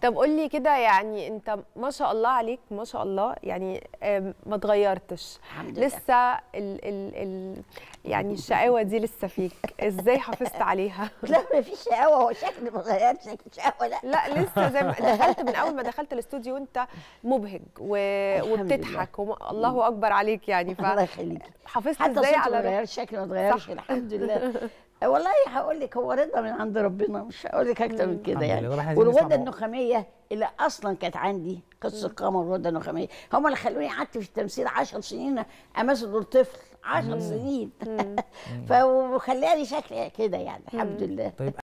طب قول لي كده يعني انت ما شاء الله عليك ما شاء الله يعني آم، ما اتغيرتش الحمد لله لسه ال ال ال يعني الشقاوه دي لسه فيك ازاي حافظت عليها لا ما فيش شقاوه هو شكلي ما اتغيرش لكن شقاوه لا لا لسه زي ما دخلت من اول ما دخلت الاستوديو وانت مبهج و... الحمد وبتضحك وما... الله اكبر عليك يعني الله يخليكي فحافظت حتى ازاي صوتي ما على اتغيرش شكلي ما اتغيرش صح. الحمد لله والله هقول لك هو رضا من عند ربنا مش هقول لك اكتر من كده الحمد يعني لله. طب احنا عايزين والغده نسمع النخاميه اللي اصلا كانت عندي قصه قمر والغده النخاميه هم اللي خلوني قعدت في التمثيل 10 سنين امثل دور طفل 10 سنين فخلاني شكلي كده يعني الحمد لله طيب